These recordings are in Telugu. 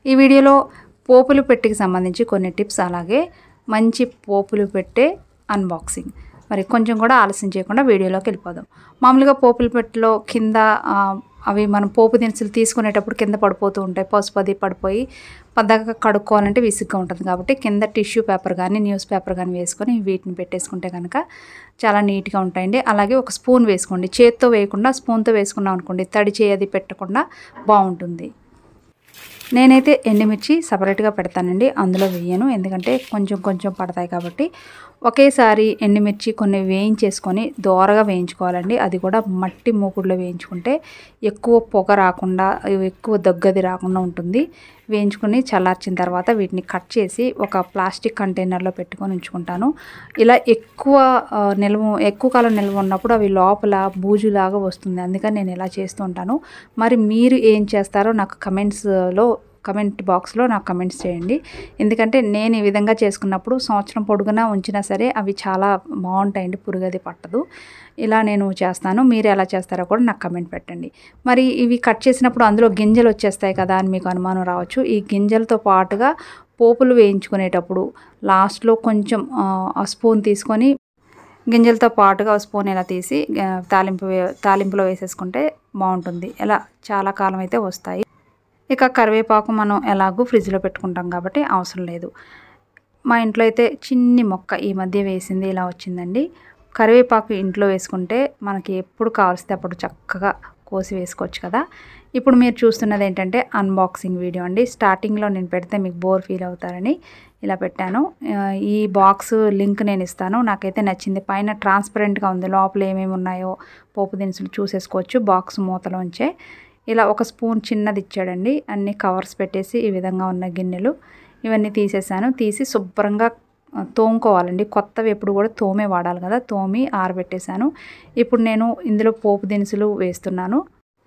ఈ వీడియోలో పోపులు పెట్టికి సంబంధించి కొన్ని టిప్స్ అలాగే మంచి పోపులు పెట్టే అన్బాక్సింగ్ మరి కొంచెం కూడా ఆలస్యం చేయకుండా వీడియోలోకి వెళ్ళిపోదాం మామూలుగా పోపుల పెట్టెలో కింద ఆ, అవి మనం పోపు దినుసులు తీసుకునేటప్పుడు కింద పడిపోతూ ఉంటాయి పసుపు అది పడిపోయి పద్దగా కడుక్కోవాలంటే విసుగ్గా ఉంటుంది కాబట్టి కింద టిష్యూ పేపర్ కానీ న్యూస్ పేపర్ కానీ వేసుకొని వీటిని పెట్టేసుకుంటే కనుక చాలా నీట్గా ఉంటాయండి అలాగే ఒక స్పూన్ వేసుకోండి చేత్తో వేయకుండా స్పూన్తో వేసుకున్నాం అనుకోండి తడి చేయది పెట్టకుండా బాగుంటుంది నేనైతే ఎండుమిర్చి సపరేట్గా పెడతానండి అందులో వేయను ఎందుకంటే కొంచెం కొంచెం పడతాయి కాబట్టి ఒకేసారి ఎండుమిర్చి కొన్ని వేయించేసుకొని దోరగా వేయించుకోవాలండి అది కూడా మట్టి మూకుడులో వేయించుకుంటే ఎక్కువ పొగ రాకుండా ఎక్కువ దగ్గది రాకుండా ఉంటుంది వేయించుకుని చల్లార్చిన తర్వాత వీటిని కట్ చేసి ఒక ప్లాస్టిక్ కంటైనర్లో పెట్టుకొని ఉంచుకుంటాను ఇలా ఎక్కువ ఆ, నిల్వ ఎక్కువ కాలం నిల్వ ఉన్నప్పుడు అవి లోపల బూజులాగా వస్తుంది అందుకని నేను ఇలా చేస్తూ ఉంటాను మరి మీరు ఏం చేస్తారో నాకు కమెంట్స్లో కమెంట్ బాక్స్లో నాకు కమెంట్స్ చేయండి ఎందుకంటే నేను ఈ విధంగా చేసుకున్నప్పుడు సంవత్సరం పొడుగునా ఉంచినా సరే అవి చాలా బాగుంటాయండి పురుగది పట్టదు ఇలా నేను చేస్తాను మీరు ఎలా చేస్తారో కూడా నాకు కమెంట్ పెట్టండి మరి ఇవి కట్ చేసినప్పుడు అందులో గింజలు వచ్చేస్తాయి కదా అని మీకు అనుమానం రావచ్చు ఈ గింజలతో పాటుగా పోపులు వేయించుకునేటప్పుడు లాస్ట్లో కొంచెం ఆ, ఆ స్పూన్ తీసుకొని గింజలతో పాటుగా ఒక స్పూన్ ఇలా తీసి ఆ, తాలింపు వే- తాలింపులో వేసేసుకుంటే బాగుంటుంది ఇలా చాలా కాలం అయితే వస్తాయి ఇక కరివేపాకు మనం ఎలాగూ ఫ్రిడ్జ్లో పెట్టుకుంటాం కాబట్టి అవసరం లేదు మా ఇంట్లో అయితే చిన్ని మొక్క ఈ మధ్య వేసింది ఇలా వచ్చిందండి కరివేపాకు ఇంట్లో వేసుకుంటే మనకి ఎప్పుడు కావలిస్తే అప్పుడు చక్కగా కోసి వేసుకోవచ్చు కదా ఇప్పుడు మీరు చూస్తున్నది ఏంటంటే అన్బాక్సింగ్ వీడియో అండి స్టార్టింగ్లో నేను పెడితే మీకు బోర్ ఫీల్ అవుతారని ఇలా పెట్టాను ఆ, ఈ బాక్స్ లింక్ నేను ఇస్తాను నాకైతే నచ్చింది పైన ట్రాన్స్పరెంట్గా ఉంది లోపల ఏమేమి ఉన్నాయో పోపు దినుసులు చూసేసుకోవచ్చు బాక్స్ మూతలోంచే ఇలా ఒక స్పూన్ చిన్నది ఇచ్చాడండి అన్ని కవర్స్ పెట్టేసి ఈ విధంగా ఉన్న గిన్నెలు ఇవన్నీ తీసేసాను తీసి శుభ్రంగా ఆ, తోముకోవాలండి కొత్తవి ఎప్పుడు కూడా తోమే వాడాలి కదా తోమి ఆరబెట్టేశాను ఇప్పుడు నేను ఇందులో పోపు దినుసులు వేస్తున్నాను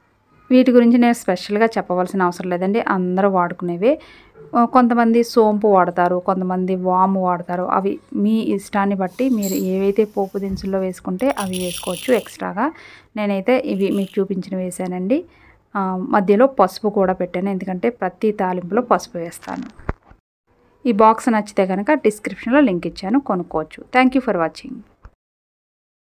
వీటి గురించి నేను స్పెషల్గా చెప్పవలసిన అవసరం లేదండి అందరూ వాడుకునేవే ఆ, కొంతమంది సోంపు వాడతారు కొంతమంది వాము వాడతారు అవి మీ ఇష్టాన్ని బట్టి మీరు ఏవైతే పోపు దినుసుల్లో వేసుకుంటే అవి వేసుకోవచ్చు ఎక్స్ట్రాగా నేనైతే ఇవి మీకు చూపించిన వేసానండి ఆ, మధ్యలో పసుపు కూడా పెట్టాను ఎందుకంటే ప్రతి తాలింపులో పసుపు వేస్తాను ఈ బాక్స్ నచ్చితే కనుక డిస్క్రిప్షన్లో లింక్ ఇచ్చాను కొనుక్కోవచ్చు థ్యాంక్ యూ ఫర్ వాచింగ్